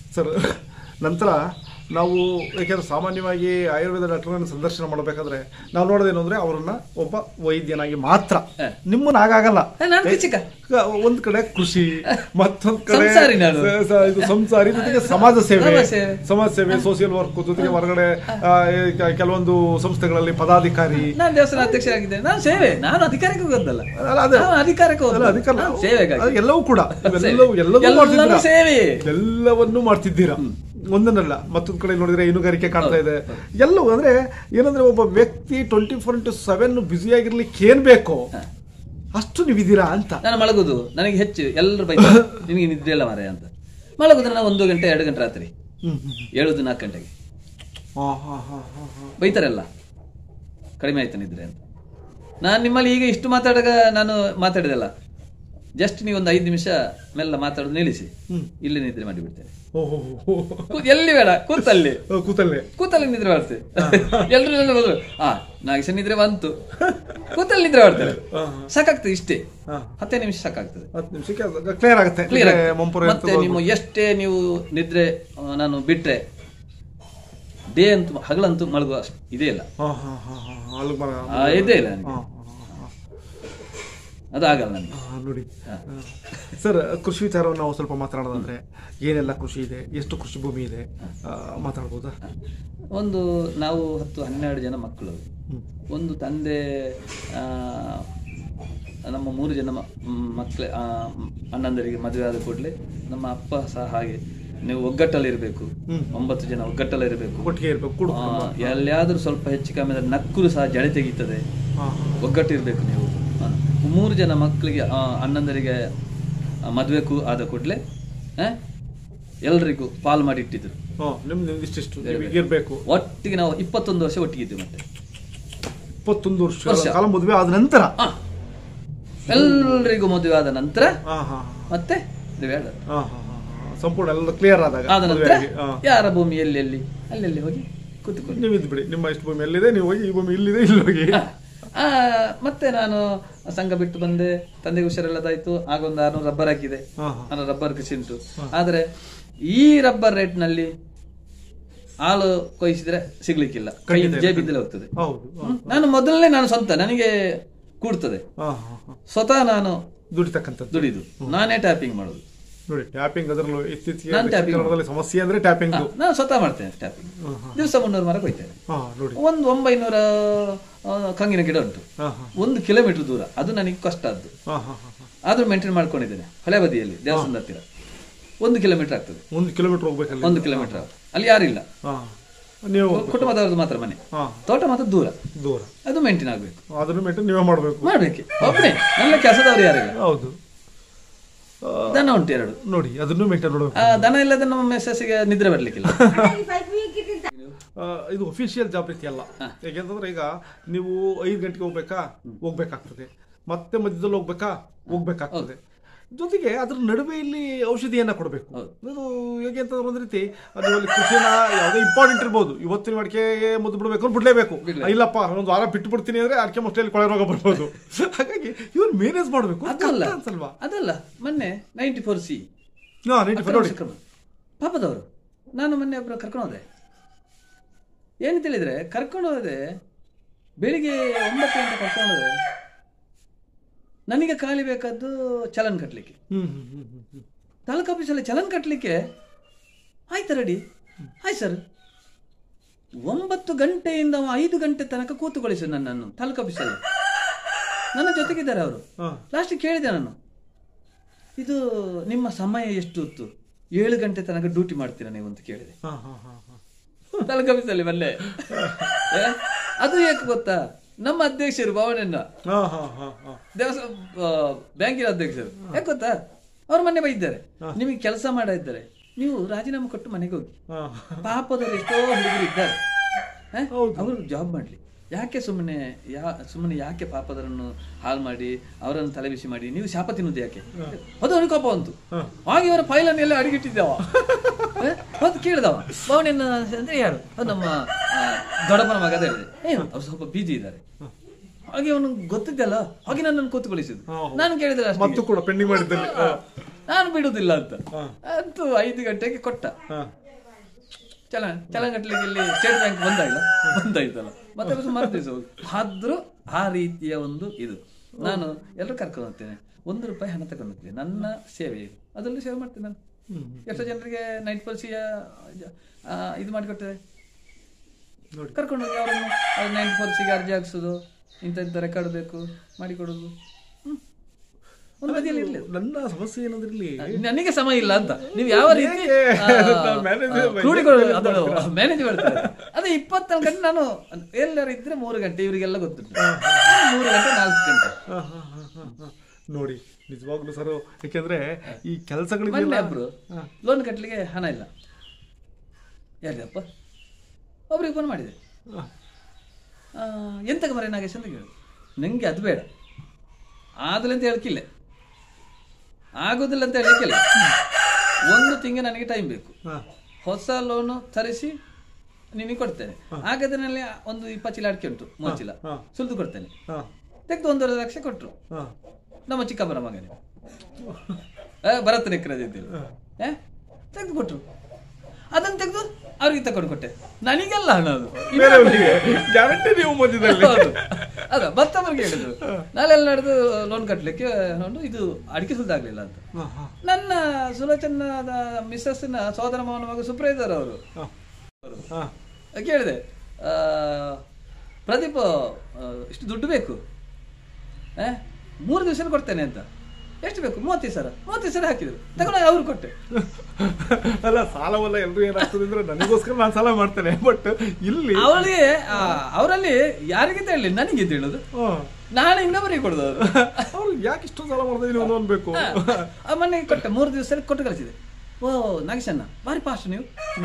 Sir ನಂತರ ನಾವು ಯಾಕೆಂದ್ರೆ ಸಾಮಾನ್ಯವಾಗಿ ಆಯುರ್ವೇದ ಡಾಕ್ಟರ್ನ ಸಂದರ್ಶನ ಮಾಡಬೇಕಾದ್ರೆ ನಾವು ನೋಡೋದೇನು ಅಂದ್ರೆ ಅವರನ್ನ ಒಬ್ಬ ವೈದ್ಯನಾಗಿ ಮಾತ್ರ ಹ. ನಿಮ್ಮನ್ನ ಹಾಗಾಗಲ್ಲ ಏ, ನಾನ್ ಕೃಷಿಕ. ಕ- ಒಂದ್ ಕಡೆ ಕೃಷಿ ಮತ್ತೊಂದ್ ಕಡೆ ಸಂಸಾರಿ ನಾನು. ಸ- ಸ- ಇದು ಸಂಸಾರಿ ಜೊತೆಗೆ ಸಮಾಜ ಸೇವೆ ಸಮಾಜ ಸೇವೆ. ಸಮಾಜ ಸೇವೆ ಸೋಷಿಯಲ್ ವರ್ಕ್ ಜೊತೆಗೆ ಹೊರಗಡೆ ಆ, ಈ ಕ- ಕೆಲವೊಂದು ಸಂಸ್ಥೆಗಳಲ್ಲಿ ಪದಾಧಿಕಾರಿ ನಾನು ದೇವಸ್ಥಾನ ಅಧ್ಯಕ್ಷರಾಗಿದ್ದೇನೆ ನಾನು ಸೇವೆ ನಾನು ಅಧಿಕಾರಕ್ಕೆ ಹೋಗೋದಲ್ಲ ಅಲ್ಲ, ಅದೇ. ನಾನು ಅಧಿಕಾರಕ್ಕೆ ಅಲ್ಲ, ಹೋಗೋದು ಅದಕ್ಕಲ್ಲ. ನಾನು ಸೇವೆಗಾಗಿ ಅದು ಎಲ್ಲವೂ ಕೂಡ ಸೇವೆ. ಇವೆಲ್ಲವೂ ಎಲ್ಲವೂ ಎಲ್ಲವೂ ಮಾಡ್ತಿದ್ದೀರಾ. ಸೇವೆ ಎಲ್ಲವನ್ನೂ ಮಾಡ್ತಿದ್ದೀರಾ ಒಂದನ್ನಲ್ಲ ಮತ್ತೊಂದ್ ಕಡೆ ನೋಡಿದ್ರೆ ಹೈನುಗಾರಿಕೆ ಕಾಣ್ತಾ ಇದೆ ಎಲ್ಲವೂ ಅಂದ್ರೆ ಏನಂದ್ರೆ ಒಬ್ಬ ವ್ಯಕ್ತಿ twenty four into seven busy ಆಗಿರ್ಲಿಕ್ಕೆ ಏನ್ ಬೇಕೋ ಅಷ್ಟು ನೀವಿದ್ದೀರಾ ಅಂತ ನಾನು ಮಲಗುದು ನನಗೆ ಹೆಚ್ಚು ಎಲ್ಲರೂ ಬೈತಾರೆ ನಿನಗೆ ನಿದ್ರೆ ಇಲ್ಲ ಮಾರಾಯ ಅಂತ ಮಲಗುದು ನಾನು ಒಂದು ಗಂಟೆ ಎರಡು ಗಂಟೆ ರಾತ್ರಿ ಹ್ಮ್, ಹ್ಮ್, ಏಳುದು ನಾಲ್ಕು ಗಂಟೆಗೆ ಹಾ, ಹಾ, ಹಾ, ಹಾ, ಹಾ. ಬೈತಾರಲ್ಲ ಕಡಿಮೆ ಆಯ್ತು ನಿದ್ರೆ ಅಂತ ನಾನು ನಿಮ್ಮಲ್ಲಿ ಈಗ ಇಷ್ಟು ಮಾತಾಡಾಗ ನಾನು ಮಾತಾಡಿದಲ್ಲ ಜಸ್ಟ್ ನೀವು ಒಂದು ಐದು ನಿಮಿಷ ಮೆಲ್ಲ ಮಾತಾಡೋದು ನಿಲ್ಲಿಸಿ ಹ್ಮ್. ಇಲ್ಲಿ ನಿದ್ರೆ ಮಾಡಿಬಿಡ್ತೇನೆ ಓ, ಹೋ, ಹೋ, ಹೋ. ಕೂ- ಎಲ್ಲಿ ಬೇಡ ಕೂತಲ್ಲಿ ಓ, ಕೂತಲ್ಲೇ ಕೂತಲ್ಲಿ ನಿದ್ರೆ ಮಾಡ್ತೇವೆ ಎಲ್ರು ಎಲ್ಲ ಬಂದ್ರು ಆ ನಾಗೇಶ ನಿದ್ರೆ ಬಂತು ಕೂತಲ್ಲಿ ನಿದ್ರೆ ಮಾಡ್ತಾರೆ ಹಾ, ಸಾಕಾಗ್ತದೆ ಇಷ್ಟೇ ಹಾ. ಹತ್ತೇ ನಿಮಿಷ ಸಾಕಾಗ್ತದೆ ಹತ್ತು ನಿಮಿಷಕ್ಕೆ ಕ್ಲಿಯರ್ ಆಗುತ್ತೆ ಕ್ಲಿಯರ್ ನಿದ್ರೆ ಮಂಪರು ಮತ್ತೆ ನಿಮ್ಮ ಎಷ್ಟೇ ನೀವು ನಿದ್ರೆ ಆ, ನಾನು ಬಿಟ್ರೆ ಡೇ ಅಂತೂ ಹಗಲಂತೂ ಮಲಗುವ ಅಷ್ಟು ಇದೇ ಇಲ್ಲ ಹಾ ಹಾ ಹಾ ಹಾ ಅಲ್ಲಿ ಮರ ಆ, ಇದೇ ಇಲ್ಲ ನನಗೆ ಹಾ, ಹಾ, ಹಾ, ಅದು ಆಗಲ್ಲ ನನಗೆ ಹಾ, ನೋಡಿ ಸರ್ ಕೃಷಿ ವಿಚಾರವನ್ನು ನಾವು ಸ್ವಲ್ಪ ಮಾತನಾಡೋದಂದ್ರೆ ಏನೆಲ್ಲ ಕೃಷಿ ಇದೆ ಎಷ್ಟು ಕೃಷಿ ಭೂಮಿ ಇದೆ ಆ, ಮಾತಾಡ್ಬೋದಾ ಒಂದು ನಾವು ಹತ್ತು ಹನ್ನೆರಡು ಜನ ಮಕ್ಕಳು ಹ್ಮ್. ಒಂದು ತಂದೆ ಆ, ನಮ್ಮ ಮೂರು ಜನ ಮಕ್ಕಳ ಅಣ್ಣಂದರಿಗೆ ಮದುವೆ ಆದ ಕೂಡಲೇ ನಮ್ಮ ಅಪ್ಪ ಸಹ ಹಾಗೆ ನೀವು ಒಗ್ಗಟ್ಟಲ್ಲಿ ಇರಬೇಕು ಹ್ಮ್. ಒಂಬತ್ತು ಜನ ಒಗ್ಗಟ್ಟಲ್ಲಿ ಇರಬೇಕು ಒಟ್ಟಿಗೆ ಇರ್ಬೇಕು ಕುಡು ಎಲ್ಲಿಯಾದ್ರೂ ಸ್ವಲ್ಪ ಹೆಚ್ಚು ಕಮ್ಮಿ ಆದ್ರೆ ನಕ್ಕರು ಸಹ ಜಡೆ ತೆಗೀತದೆ ಹಾ ಒಗ್ಗಟ್ಟು ಇರಬೇಕು ನೀವು ಆ, ಮೂರು ಜನ ಮಕ್ಕಳಿಗೆ ಆ, ಅಣ್ಣಂದರಿಗೆ ಆ, ಮದುವೆ ಕೂ ಆದ ಕೂಡಲೇ ಎಲ್ರಿಗೂ ಪಾಲ್ ಮಾಡಿ ಇಟ್ಟಿದ್ರು ಹಾ ನಿಮ್ದು ನಿಮ್ದು ಇಷ್ಟಿಷ್ಟು ನಿಮಗೆ ಇರ್ಬೇಕು ಒಟ್ಟಿಗೆ ನಾವು ಇಪ್ಪತ್ತೊಂದು ವರ್ಷ ಒಟ್ಟಿಗೆ ಇದ್ದೀವಿ ಮತ್ತೆ ಇಪ್ಪತ್ತೊಂದು ವರ್ಷ ವರ್ಷ. ಕಾಲ ಮದುವೆ ಆದ ನಂತರ ಆ, ಎಲ್ರಿಗೂ ಮದುವೆ ಆದ ನಂತರ ಹಾ ಹಾ ಮತ್ತೆ ಮದುವೆ ಆದ ಹಾ ಹಾ ಹಾ ಹಾ. ಸಂಪೂರ್ಣ ಎಲ್ಲ ಕ್ಲಿಯರ್ ಆದಾಗ ಆದ ನಂತರ ಮದುವೆ ಆಗಿ, ಹಾ. ಯಾರ ಭೂಮಿ ಎಲ್ಲಿ ಎಲ್ಲಿ ಅಲ್ಲೆಲ್ಲಿ ಹೋಗಿ ಕೂತ್ಕೊಂಡು ನೀವು ಇದ್ಬಿಡಿ ನಿಮ್ಮ ಇಷ್ಟು ಭೂಮಿ ಎಲ್ಲಿದೆ ನೀವು ಹೋಗಿ ಈ ಭೂಮಿ ಇಲ್ಲಿದೆ ಇಲ್ಲಿ ಹೋಗಿ ಆ, ಆ, ಮತ್ತೆ ನಾನು ಸಂಘ ಬಿಟ್ಟು ಬಂದೆ ತಂದೆಗೆ ಹುಷಾರಿಲ್ಲದಾಯ್ತು ಆಗ ಒಂದು ಆರ್ನೂರು ರಬ್ಬರ್ ಹಾಕಿದೆ ಹಾ ಹಾ ನಾನು ರಬ್ಬರ್ ಕೃಷಿ ಉಂಟು ಆದ್ರೆ ಈ ರಬ್ಬರ್ ರೇಟ್ ನಲ್ಲಿ ಹಾಲು ಕೊಯ್ಸಿದ್ರೆ ಸಿಗ್ಲಿಕ್ಕಿಲ್ಲ ಕೈ ಖಂಡಿತ ಜೇಬಿದ್ದಲೇ ಹೋಗ್ತದೆ ಹೌದು ಹಾ ಹ್ಮ್. ನಾನು ಮೊದಲನೇ ನಾನು ಸ್ವಂತ ನನಗೆ ಕೂಡ್ತದೆ ಹಾ ಹಾ ಹಾ ಸ್ವತಃ ನಾನು ದುಡಿತಕ್ಕಂಥದ್ದು ದುಡಿದು ನಾನೇ ಟ್ಯಾಪಿಂಗ್ ಮಾಡೋದು ನೋಡಿ ಟ್ಯಾಪಿಂಗ್ ಅದರಲ್ಲೂ ಇತ್ತೀಚೆಗೆ ನಾನ್ tapping ಕನ್ನಡದಲ್ಲಿ ಸಮಸ್ಯೆ ಅಂದ್ರೆ ಟ್ಯಾಪಿಂಗ್ ಹಾ, ನಾನು ಸ್ವತಃ ಮಾಡ್ತೇನೆ ಟ್ಯಾಪಿಂಗ್ ದಿವಸ ಮುನ್ನೂರು ಮರ ಕೊಯ್ತೇನೆ ಹಾ ನೋಡಿ ಒಂದು ಒಂಬೈನೂರ ಆ, ಕಂಗಿನ ಗಿಡ ಉಂಟು ಹಾ ಹಾ ಒಂದು ಕಿಲೋಮೀಟರ್ ದೂರ ಅದು ನನಗೆ ಕಷ್ಟ ಆದ್ದು ಹಾ ಹಾ ಹಾ ಹಾ. ಆದ್ರೂ ಮೇಂಟೈನ್ ಮಾಡ್ಕೊಂಡಿದ್ದೇನೆ ಹಳೆ ಬದಿಯಲ್ಲಿ ದೇವಸ್ಥಾನದ ಹತ್ತಿರ ಒಂದು ಕಿಲೋಮೀಟರ್ ಆಗ್ತದೆ ಒಂದು ಕಿಲೋಮೀಟರ್ ಹೋಗ್ಬೇಕಲ್ಲಿ ಒಂದು ಕಿಲೋಮೀಟರ್ ಅಲ್ಲಿ ಯಾರಿಲ್ಲ ಹಾ ನೀವು ಕುಟುಂಬದವ್ರದ್ದು ಮಾತ್ರ ಮನೆ ಹಾ ತೋಟ ಮಾತ್ರ ದೂರ ದೂರ ಅದು ಮೇಂಟೈನ್ ಆಗ್ಬೇಕು ಅದನ್ನು ಮೇಂಟೈನ್ ನೀವೇ ಮಾಡಬೇಕು ಮಾಡ್ಬೇಕು ಒಬ್ಬನೇ ನನ್ನ ಕೆಲಸದವ್ರು ಯಾರಿಲ್ಲ ಹೌದು ದನ ಉಂಟು ಎರಡು ನೋಡಿ ಅದನ್ನು ಮೇಂಟೈನ್ ಮಾಡಬೇಕು ಆ, ದನ ಇಲ್ಲದೆ ನಮ್ಮ ಮೆಸಸ್ಸಿಗೆ ನಿದ್ರೆ ಬರ್ಲಿಕ್ಕಿಲ್ಲ ಆ, ಇದು ಅಫಿಷಿಯಲ್ ಜಾಬ್ ರೀತಿ ಅಲ್ಲ ಯಾಕೆಂತಂದ್ರೆ ಈಗ ನೀವು ಐದು ಗಂಟೆಗೆ ಹೋಗ್ಬೇಕಾ ಹೋಗ್ಬೇಕಾಗ್ತದೆ ಮತ್ತೆ ಮಧ್ಯದಲ್ಲಿ ಹೋಗ್ಬೇಕಾ ಹೋಗ್ಬೇಕಾಗ್ತದೆ ಜೊತೆಗೆ ಅದ್ರ ನಡುವೆ ಇಲ್ಲಿ ಔಷಧಿಯನ್ನ ಕೊಡಬೇಕು ಅದು ಹೇಗೆ ಅಂತಂದ್ರೆ ಒಂದ್ ರೀತಿ ಅದು ಅಲ್ಲಿ ಕೃಷಿನ ಯಾವುದೇ ಇಂಪಾರ್ಟೆಂಟ್ ಇರ್ಬೋದು ಇವತ್ತಿನ ಅಡಿಕೆಗೆ ಮುದ್ದು ಬಿಡಬೇಕು ಅಂದ್ರೆ ಬಿಡ್ಲೇಬೇಕು ಇಲ್ಲಪ್ಪ ಒಂದು ವಾರ ಬಿಟ್ಟು ಬಿಡ್ತೀನಿ ಅಂದ್ರೆ ಅಡಿಕೆ ಮಸ್ಟಲ್ಲಿ ಕೊಳೆ ರೋಗ ಬರ್ಬೋದು ಹಾಗಾಗಿ ಇವ್ರು ಮೇನೇಜ್ ಮಾಡಬೇಕು ಅದಲ್ಲ ಅನ್ಸಲ್ವಾ ಅದಲ್ಲ ಮೊನ್ನೆ ನೈಂಟಿ ಫೋರ್ ಸಿ ಹಾ ನೀಟ್ ನೋಡಿ ಪಾಪದವರು ನಾನು ಮೊನ್ನೆ ಒಬ್ಬರು ಕರ್ಕೊಂಡು ಹೋದೆ ಏನು ತಿಳಿದ್ರೆ ಕರ್ಕೊಂಡು ಹೋದೆ ಬೆಳಿಗ್ಗೆ ಒಂಬತ್ತು ಗಂಟೆ ಕರ್ಕೊಂಡು ಹೋದೆ ನನಗೆ ಖಾಲಿ ಬೇಕಾದ್ದು ಚಲನ್ ಕಟ್ಟಲಿಕ್ಕೆ ಹ್ಮ್ ಹ್ಮ್ ಹ್ಮ್ ಹ್ಮ್ ಹ್ಮ್ ತಾಲೂಕು ಆಫೀಸಲ್ಲಿ ಚಲನ್ ಕಟ್ಟಲಿಕ್ಕೆ ಆಯ್ತು ರೆಡಿ ಆಯ್ತು ಸರ್ ಒಂಬತ್ತು ಗಂಟೆಯಿಂದ ಅವ ಐದು ಗಂಟೆ ತನಕ ಕೂತುಗೊಳಿಸಿ ನನ್ನನ್ನು ತಾಲೂಕು ಆಫೀಸಲ್ಲಿ ನನ್ನ ಜೊತೆಗಿದ್ದಾರೆ ಅವರು ಹಾ ಲಾಸ್ಟ್ ಕೇಳಿದೆ ನಾನು ಇದು ನಿಮ್ಮ ಸಮಯ ಎಷ್ಟು ಹೊತ್ತು ಏಳು ಗಂಟೆ ತನಕ ಡ್ಯೂಟಿ ಮಾಡ್ತೀರಾ ನೀವು ಅಂತ ಕೇಳಿದೆ ಹಾ ಹಾ ಹಾ ಹಾ ತಾಲೂಕು ಆಫೀಸಲ್ಲಿ ಬಲ್ಲೆ ಏ? ಅದು ಏಕೆ ಗೊತ್ತಾ ನಮ್ಮ ಅಧ್ಯಕ್ಷರು ಭವನನ್ನ ಹಾ ಹಾ ಹಾ ಹಾ ದೇವಸ್ಥಾನ ಆ, ಬ್ಯಾಂಕಿನ ಅಧ್ಯಕ್ಷರು ಯಾಕೆ ಗೊತ್ತಾ ಅವ್ರು ಮೊನ್ನೆ ಬೈದ್ದಾರೆ ನಿಮಗೆ ಕೆಲಸ ಮಾಡ ಇದ್ದಾರೆ ನೀವು ರಾಜೀನಾಮೆ ಕೊಟ್ಟು ಮನೆಗೆ ಹೋಗಿ ಹಾ ಪಾಪದವರು ಎಷ್ಟೋ ಹುಡುಗರು ಇದ್ದಾರೆ ಹ? ಹೌದು. ಅವರು ಜಾಬ್ ಮಾಡ್ಲಿ ಯಾಕೆ ಸುಮ್ಮನೆ ಯಾ ಸುಮ್ಮನೆ ಯಾಕೆ ಪಾಪದರನ್ನು ಹಾಳು ಮಾಡಿ ಅವರನ್ನು ತಲೆಬಿಸಿ ಮಾಡಿ ನೀವು ಶಾಪ ತಿನ್ನುದು ಯಾಕೆ ಅದು ಅವನಿಗೆ ಕೋಪ ಬಂತು ಹಾಗೆ ಅವರ ಫೈಲನ್ನು ಎಲ್ಲ ಅಡಿಗಿಟ್ಟಿದ್ದಾವ ಅದು ಕೇಳಿದವ ಭವನಿಯನ್ನ ಅಂದ್ರೆ ಯಾರು ಅದು ನಮ್ಮ ಆ, ದೊಡ್ಡಪ್ಪನ ಮಗ ಅಂತ ಹೇಳಿದೆ ಏನು ಅವ್ರು ಸ್ವಲ್ಪ ಬೀಜಿ ಇದ್ದಾರೆ ಹಾಗೆ ಅವನು ಗೊತ್ತಿದ್ದಲ್ಲ ಹಾಗೆ ನನ್ನನ್ನು ಕೂತ್ಕೊಳಿಸಿದ್ದು ಹಾ, ಹೌದು. ನಾನು ಕೇಳಿದ್ರೆ ಮತ್ತು ಕೂಡ ಪೆಂಡಿಂಗ್ ಮಾಡಿದ್ದಲ್ಲಿ ನಾನು ಬಿಡುದಿಲ್ಲ ಅಂತ ಹಾ. ಅಂತೂ ಐದು ಗಂಟೆಗೆ ಕೊಟ್ಟ ಹಾ ಚಲ ಚಲಂಗಟ್ಲಿಗೆ ಇಲ್ಲಿ ಸ್ಟೇಟ್ ಬ್ಯಾಂಕ್ ಬಂದಾಗಿಲ್ಲ ಬಂದಾಯ್ತಲ್ಲ ಮತ್ತೆ ಅದು ಸುಮಾರು ದಿವಸ ಹೋಗಿ ಆದ್ರೂ ಆ ರೀತಿಯ ಒಂದು ಇದು ನಾನು ಎಲ್ಲರೂ ಕರ್ಕೊಂಡು ಹೋಗ್ತೇನೆ ಒಂದು ರೂಪಾಯಿ ಹಣ ತಗೊಂಡು ಹೋಗ್ತೇನೆ ನನ್ನ ಸೇವೆ ಇದು ಅದರಲ್ಲಿ ಸೇವೆ ಮಾಡ್ತೇನೆ ನಾನು ಹ್ಮ್ ಎಷ್ಟೋ ಜನರಿಗೆ ನೈಟ್ ಪಾಲಿಸಿಯ ಇದು ಮಾಡಿಕೊಡ್ತೇವೆ ನೋಡಿ ಕರ್ಕೊಂಡು ಹೋಗಿ ಅವರನ್ನು ನೈಟ್ ಪಾಲಿಸಿಗೆ ಅರ್ಜಿ ಹಾಕ್ಸೋದು ಇಂಥ ಇಂಥ ರೆಕಾರ್ಡ್ ಬೇಕು ಮಾಡಿಕೊಡೋದು ಹ್ಮ್. ಒಂದು ಬದಿಯಲ್ಲಿ ಇರಲಿ ನನ್ನ ಸಮಸ್ಯೆ ಏನಂದ್ರೆ ಇಲ್ಲಿ ನನಗೆ ಸಮಯ ಇಲ್ಲ ಅಂತ ನೀವು ಯಾವ ರೀತಿ ಹೇಗೆ? ಆ, ನಾನು manager ಆ, ಕ್ರೋಢೀಕರಣ- ಅದು ಮ್ಯಾನೇಜ್ ಮಾಡ್ತಾರೆ ಅದೇ ಇಪ್ಪತ್ನಾಲ್ಕು ಗಂಟೆ ನಾನು ಎಲ್ಲರೂ ಇದ್ರೆ ಮೂರು ಗಂಟೆ ಇವರಿಗೆಲ್ಲ ಗೊತ್ತಿತ್ತು ಮೂರು ಗಂಟೆ ನಾಲ್ಕು ಗಂಟೆ ಹಾ, ಹಾ, ಹಾ, ಹಾ, ಹಾ. ನೋಡಿ ನಿಜವಾಗ್ಲೂ ಸರ್ ಯಾಕೆಂದ್ರೆ ಈ ಮೊನ್ನೆ ಕೆಲಸಗಳಿದೆಯಲ್ಲ ಒಬ್ರು ಲೋನ್ ಕಟ್ಟಲಿಕ್ಕೆ ಹಣ ಇಲ್ಲ ಯಾರಿಗಪ್ಪ ಒಬ್ರಿಗೆ ಫೋನ್ ಮಾಡಿದೆ ಆ, ಎಂತಕ್ಕೆ ಮರೆ ನಾಗೇಶ್ ಅಂತ ಕೇಳಿದ್ರು ನಂಗೆ ಅದು ಬೇಡ ಆದಲ್ಲ ಅಂತ ಹೇಳಕ್ಕಿಲ್ಲ ಆಗೋದಿಲ್ಲ ಅಂತ ಹೇಳಕ್ಕಿಲ್ಲ ಒಂದು ತಿಂಗಳು ನನಗೆ ಟೈಮ್ ಬೇಕು ಹೊಸ ಲೋನು ತರಿಸಿ ನಿನಗೆ ಕೊಡ್ತೇನೆ ಆಗದ್ರಲ್ಲಿ ಒಂದು ಇಪ್ಪತ್ತು ಚೀಲ ಅಡಿಕೆ ಉಂಟು ಮೂವತ್ತು ಚೀಲ ಹಾ. ಸುಲಿದು ಕೊಡ್ತೇನೆ ತೆಗೆದು ಒಂದೂವರೆ ಲಕ್ಷ ಕೊಟ್ಟರು ನಮ್ಮ ಚಿಕ್ಕಪ್ಪನ ಮಗನೇ ಆ, ಭರತ್ ನೆಕ್ರಜ್ ಇದ್ದಿಲ್ಲ ಏ ತೆಗೆದು ಕೊಟ್ರು ಅದನ್ನು ತೆಗೆದು ಅವ್ರಿಗೆ ತಕೊಂಡು ಕೊಟ್ಟೆ ನನಗೆಲ್ಲ ಹಣ ಅದು ಗ್ಯಾರಂಟಿ ನೀವು ಮಧ್ಯದಲ್ಲಿ ಹೌದು. ಅದ ಮತ್ತೊಬ್ಬರಿಗೆ ಹೇಳಿದ್ರು ನಾಳೆಲ್ಲ ನಡೆದು ಲೋನ್ ಕಟ್ಟಲಿಕ್ಕೆ ನೋಡು ಇದು ಅಡಿಕೆ ಸುಲ್ದಾಗ್ಲಿಲ್ಲ ಅಂತ ಹಾ, ಹಾ, ನನ್ನ ಸುಲೋಚನದ ಮಿಸ್ಸಸ್ನ ಸೋದರ ಮಾವನ ಮಗ ಸುಪ್ರೇದರ್ ಅವರು ಹಾ. ಹಾ. ಕೇಳಿದೆ ಆ, ಪ್ರದೀಪ್ ಆ, ಇಷ್ಟು ದುಡ್ಡು ಬೇಕು ಆ, ಮೂರು ದಿವಸ ಕೊಡ್ತೇನೆ ಅಂತ ಎಷ್ಟು ಬೇಕು ಮೂವತ್ತೈದು ಸಾವಿರ ಮೂವತ್ತೈದು ಸಾವಿರ ಹಾಕಿದ್ರು ತಗೊಂಡು ಅವ್ರು ಕೊಟ್ಟೆ ಅಲ್ಲ ಸಾಲವಲ್ಲ ಎಲ್ರು ಏನಾಗ್ತದೆ ಅಂದ್ರೆ ನನಗೋಸ್ಕರ ನಾನು ಸಾಲ ಮಾಡ್ತೇನೆ ಬಟ್ ಇಲ್ಲಿ ಅವಳಿಗೆ ಆ, ಅವರಲ್ಲಿ ಯಾರಿಗಿಂತ ಹೇಳಿ ನನಗಿಂತ ಹೇಳೋದು ಹಾ. ನಾಳೆ ಇನ್ನೊಬ್ಬರಿಗೆ ಕೊಡೋದು ಅವರು ಅವ್ರು ಯಾಕೆ ಇಷ್ಟು ಸಾಲ ಮಾಡ್ತಾ ಇದೀನಿ ಒಂದು ಅನ್ಬೇಕು ಆ ಮೊನ್ನೆ ಕೊಟ್ಟೆ ಮೂರು ದಿವಸದಲ್ಲಿ ಕೊಟ್ಟು ಕಳಿಸಿದೆ ಓ ನಾಗೇಶಣ್ಣ ಭಾರಿ ಫಾಸ್ಟ್ ನೀವು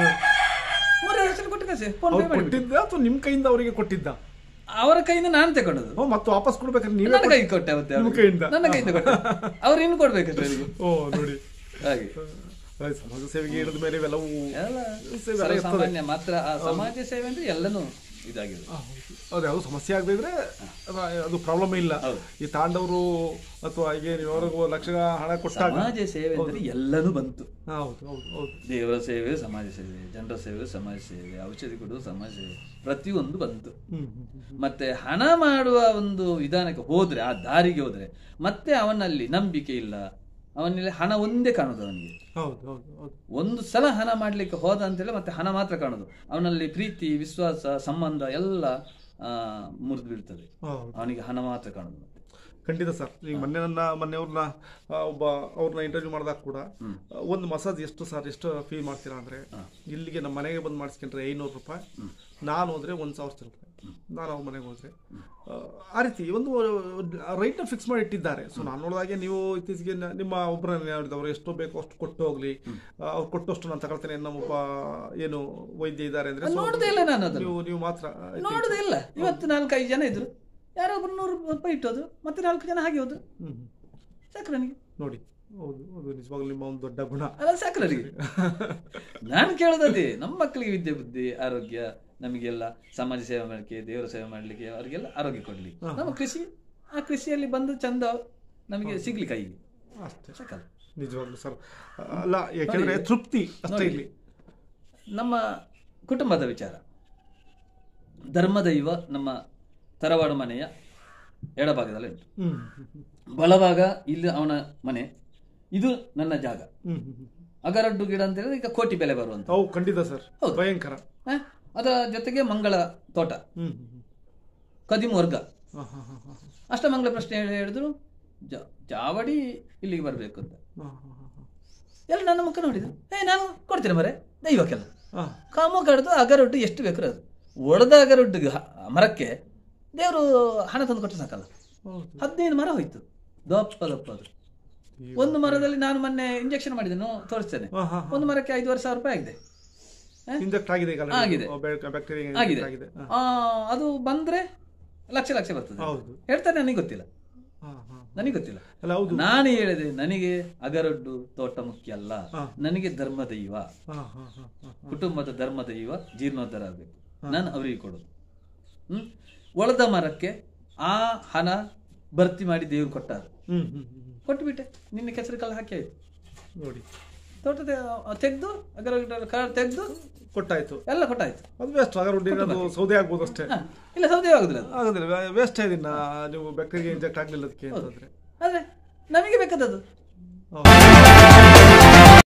ಮೂರು ದಿವಸದಲ್ಲಿ ಕೊಟ್ಟು ಕಳಿಸಿ ಫೋನ್ ಪೇ ಅವ್ರು ಮಾಡಿ ಕೊಟ್ಟಿದ್ದ ಅಥವಾ ನಿಮ್ ಕೈಯಿಂದ ಅವರಿಗೆ ಕೊಟ್ಟಿದ್ದ ಅವರ ಕೈಯಿಂದ ನಾನು ತಗೊಂಡದು ಹ್ಞೂ, ಮತ್ತೆ ವಾಪಸ್ ಕೊಡ್ಬೇಕಾದ್ರೆ ನೀವೇ ನನ್ನ ಕೈಗೆ ಕೊಟ್ಟೆ ಅವತ್ತೆ ನಿಮ್ಮ ಅವ್ರಿಗೆ. ಕೈಯಿಂದ? ನನ್ನ ಕೈಯಿಂದ ಕೊಟ್ಟೆ ಅವ್ರು ಇನ್ನು ಕೊಡ್ಬೇಕಷ್ಟೇ ಅವರಿಗೆ ಓ ನೋಡಿ ಹಾಗೆ ಅದೇ ಸಮಾಜ ಸೇವೆಗೆ ಇಳಿದ ಮೇಲೆ ಇವೆಲ್ಲವೂ ಎಲ್ಲ ಸೇವೆ ಎಲ್ಲ ಇರ್ತದೆ. ಸಾಮಾನ್ಯ ಮಾತ್ರ ಆ ಸಮಾಜ ಸೇವೆ ಅಂದ್ರೆ ಎಲ್ಲನೂ ಇದಾಗಿದೆ ಅದು ಯಾವುದು ಸಮಸ್ಯೆ ಆಗದೆ ಇದ್ರೆ ಅದ- ಅದು ಪ್ರಾಬ್ಲಮ್ ಇಲ್ಲ ಹೌದು. ಈ ತಾಂಡವರು ಅಥವಾ ಈಗ ನೀವು ಲಕ್ಷ ಹಣ ಕೊಟ್ಟಾಗ ಸಮಾಜ ಸೇವೆ ಅಂದ್ರೆ ಎಲ್ಲನೂ ಬಂತು ಹೌದು ಹೌದು ಹೌದು ದೇವರ ಸೇವೆ ಸಮಾಜ ಸೇವೆ ಜನರ ಸೇವೆ ಸಮಾಜ ಸೇವೆ ಔಷಧಿ ಕೊಡುವ ಸಮಾಜ ಸೇವೆ ಪ್ರತಿಯೊಂದು ಬಂತು ಹ್ಮ್ ಹ್ಮ್, ಹ್ಮ್. ಮತ್ತೆ ಹಣ ಮಾಡುವ ಒಂದು ವಿಧಾನಕ್ಕೆ ಹೋದ್ರೆ ಆ ದಾರಿಗೆ ಹೋದ್ರೆ ಮತ್ತೆ ಅವನಲ್ಲಿ ನಂಬಿಕೆ ಇಲ್ಲ ಅವನಲ್ಲಿ ಹಣ ಒಂದೇ ಕಾಣುದು ಅವನಿಗೆ ಹೌದು ಹೌದು ಹೌದು ಒಂದು ಸಲ ಹಣ ಮಾಡ್ಲಿಕ್ಕೆ ಹೋದ ಅಂತೇಳಿ ಮತ್ತೆ ಹಣ ಮಾತ್ರ ಕಾಣುದು ಅವನಲ್ಲಿ ಪ್ರೀತಿ ವಿಶ್ವಾಸ ಸಂಬಂಧ ಎಲ್ಲ ಮುರಿದು ಬೀಳ್ತದೆ ಹೌದು ಅವನಿಗೆ ಹಣ ಮಾತ್ರ ಕಾಣುದು ಮತ್ತೆ ಖಂಡಿತ ಸರ್ ಈಗ ಮೊನ್ನೆ ನನ್ನ ಮೊನ್ನೆ ಅವ್ರನ್ನ ಒಬ್ಬ ಅವ್ರನ್ನ ಇಂಟರ್ವ್ಯೂ ಮಾಡಿದಾಗ ಕೂಡ ಆ, ಒಂದು ಮಸಾಜ್ ಎಷ್ಟು ಸರ್ ಎಷ್ಟು ಫೀ ಮಾಡ್ತೀರಾ ಅಂದ್ರೆ ಇಲ್ಲಿಗೆ ನಮ್ಮ ಮನೆಗೆ ಬಂದು ಮಾಡಿಸ್ಕೊಂಡ್ರೆ ಐನೂರು ರೂಪಾಯಿ ನಾನು ಹೋದ್ರೆ ಒಂದು ಸಾವಿರ ಚಿಲ್ಲರೆ ನಾನು ಅವ್ರ ಮನೆಗೆ ಹೋದ್ರೆ ಆ, ಆ ರೀತಿ ಒಂದು ರೈಟ್ನ ಫಿಕ್ಸ್ ಮಾಡಿ ಇಟ್ಟಿದ್ದಾರೆ ಸೊ ನಾನು ನೋಡಿದಾಗೆ ನೀವು ಇತ್ತೀಚೆಗೆ ನ- ನಿಮ್ಮ ಒಬ್ಬರನ್ನ ಹೇಳಿದವರು ಎಷ್ಟು ಬೇಕೋ ಅಷ್ಟು ಕೊಟ್ಟು ಹೋಗ್ಲಿ ಆ, ಅವ್ರು ಕೊಟ್ಟಷ್ಟು ನಾನು ತಗೊಳ್ತೇನೆ ನಮ್ಮೊಬ್ಬ ಏನು ವೈದ್ಯ ಇದ್ದಾರೆ ಅಂದ್ರೆ so ನೋಡುದೇ ಇಲ್ಲ ನಾನು ಅದನ್ನು ನೀವು ನೀವು ಮಾತ್ರ I think- ನೋಡುದೇ ಇಲ್ಲ ಇವತ್ತು ನಾಲ್ಕೈದು ಜನ ಇದ್ರು ಯಾರೋ ಒಬ್ರು ನೂರು ರೂಪಾಯಿ ಇಟ್ಟೋದು ಮತ್ತೆ ನಾಲ್ಕು ಜನ ಹಾಗೆ ಹೋದ್ರು ಹ್ಮ್ ಹ್ಮ್. ಸಾಕು ನನಗೆ ನೋಡಿ ಹೌದು ಅದು ನಿಜವಾಗ್ಲೂ ನಿಮ್ಮ ಒಂದು ದೊಡ್ಡ ಗುಣ ಅಲ್ಲ ಸಾಕು ನನಗೆ ನಾನು ಕೇಳೋದೇ ನಮ್ಮ ಮಕ್ಕಳಿಗೆ ವಿದ್ಯೆ ಬುದ್ಧಿ ಆರೋಗ್ಯ ನಮಗೆಲ್ಲ ಸಮಾಜ ಸೇವೆ ಮಾಡಲಿಕ್ಕೆ ದೇವರ ಸೇವೆ ಮಾಡಲಿಕ್ಕೆ ಅವರಿಗೆಲ್ಲ ಆರೋಗ್ಯ ಕೊಡ್ಲಿ ನಮ್ಮ ಕೃಷಿ ಆ ಕೃಷಿಯಲ್ಲಿ ಬಂದು ಚಂದ ನಮಗೆ ಸಿಗ್ಲಿ ಕೈಗೆ ಅಷ್ಟೇ ಸಾಕಲ್ಲ ನಿಜವಾಗ್ಲೂ ಸರ್ ಅಲ್ಲ ಯಾಕೆಂದ್ರೆ ತೃಪ್ತಿ ಅಷ್ಟೇ ನೋಡಿ. ಇಲ್ಲಿ ನಮ್ಮ ಕುಟುಂಬದ ವಿಚಾರ ಧರ್ಮದೈವ ನಮ್ಮ ತರವಾಡು ಮನೆಯ ಎಡಭಾಗದಲ್ಲಿ ಉಂಟು ಹ್ಮ್ ಬಲಭಾಗ ಇಲ್ಲಿ ಅವನ ಮನೆ ಇದು ನನ್ನ ಜಾಗ ಹ್ಮ್ ಹ್ಮ್ ಹ್ಮ್. ಅಗರಡ್ಡು ಗಿಡ ಅಂತ ಹೇಳಿದ್ರೆ ಈಗ ಕೋಟಿ ಬೆಲೆ ಬರುವಂತ ಅವು ಖಂಡಿತ ಸರ್ ಹೌದು. ಭಯಂಕರ ಹ? ಅದರ ಜೊತೆಗೆ ಮಂಗಳ ತೋಟ ಹ್ಮ್ ಹ್ಮ್ ಹ್ಮ್. ಕದಿಮು ವರ್ಗ ಹಾ, ಹಾ, ಹಾ, ಹಾ. ಅಷ್ಟಮಂಗಲ ಪ್ರಶ್ನೆ ಹೇಳಿ ಹೇಳಿದ್ರು ಜ- ಜಾವಡಿ ಇಲ್ಲಿಗೆ ಬರಬೇಕು ಅಂತ ಹಾ, ಹಾ, ಹಾ, ಹಾ. ಎಲ್ಲ ನನ್ನ ಮಕ್ಕ ನೋಡಿದ್ರು ಏ ನಾನು ಕೊಡ್ತೇನೆ ಮರೆ ದೈವಕ್ಕೆಲ್ಲ ಹಾ, ಕಾಮ ಕಡ್ದು ಅಗರೊಡ್ಡು ಎಷ್ಟು ಬೇಕು ಅದು ಒಡೆದ ಅಗರೊಡ್ಡಿಗೆ ಹ- ಮರಕ್ಕೆ ದೇವರು ಹಣ ತಂದು ಕೊಟ್ಟು ಸಾಕಲ್ಲ ಹೌದು. ಹದಿನೈದು ಮರ ಹೋಯ್ತು ದಪ್ಪ ದಪ್ಪ ಅದು ಒಂದು ಮರದಲ್ಲಿ ನಾನು ಮೊನ್ನೆ ಇಂಜೆಕ್ಷನ್ ಮಾಡಿದ್ದೇನೆ ತೋರಿಸ್ತೇನೆ ಹಾ, ಹಾ, ಹಾ. ಒಂದು ಮರಕ್ಕೆ ಐದುವರೆ ಸಾವಿರ ರೂಪಾಯಿ ಆಗಿದೆ ಇಂಜೆಕ್ಟ್ ಆಗಿದೆ ಈಗ already. ಆಗಿದೆ. ಆ, ಬ್ಯಾ- ಬ್ಯಾಕ್ಟೀರಿಯಾ ಆಗಿದೆ inject ಆಗಿದೆ ಹಾ. ಆ, ಅದು ಬಂದ್ರೆ ಲಕ್ಷ ಲಕ್ಷ ಬರ್ತದೆ ಹೌದು ಹೇಳ್ತಾರೆ ನನಗೆ ಗೊತ್ತಿಲ್ಲ ಹಾ, ಹಾ. ನನಗೆ ಗೊತ್ತಿಲ್ಲ ಅಲ್ಲ ಹೌದು ನಾನು ಹೇಳಿದೆ ನನಗೆ ಅಗರೊಡ್ಡು ತೋಟ ಮುಖ್ಯ ಅಲ್ಲ ಹಾ. ನನಗೆ ಧರ್ಮ ದೈವ ಹಾ, ಹಾ, ಹಾ, ಹಾ. ಕುಟುಂಬದ ಧರ್ಮ ದೈವ ಜೀರ್ಣೋದ್ಧಾರ ಆಗಬೇಕು ನಾನು ಅವರಿಗೆ ಕೊಡೋದು ಹ್ಮ್ ಒಳದ ಮರಕ್ಕೆ ಆ ಹಣ ಭರ್ತಿ ಮಾಡಿ ದೇವ್ರು ಕೊಟ್ಟಾರ ಹ್ಮ್ ಹ್ಮ್ ಹ್ಮ್ ಹ್ಮ್. ಕೊಟ್ಟುಬಿಟ್ಟೆ ನಿನ್ನೆ ಕೆಸರು ಕಲ್ಲ ಹಾಕಿ ಆಯ್ತು ನೋಡಿ ತೋಟ ತೆಗೆದು ಅಗರ ಕರ ತೆಗೆದು ಕೊಟ್ಟಾಯ್ತು ಎಲ್ಲ ಕೊಟ್ಟಾಯ್ತು ಅದು ವೇಸ್ಟ್ ಅಗರ್ ಅದು ಸೌದೆ ಆಗ್ಬೋದು ಅಷ್ಟೇ ಹ, ಇಲ್ಲ ಸೌದೆ ಆಗುದಿಲ್ಲ ಅದು ಆಗೋದಿಲ್ಲ ವೇಸ್ಟ್ ಇದನ್ನ ನೀವು ಬೆಕ್ಕರಿಗೆ ಇಂಜೆಕ್ಟ್ ಆಗ್ಲಿಲ್ಲ ಅದಕ್ಕೆ ಅಂತಂದ್ರೆ ಆದ್ರೆ ನಮಗೆ ಬೇಕಾದದ್ದು ಹೌದು.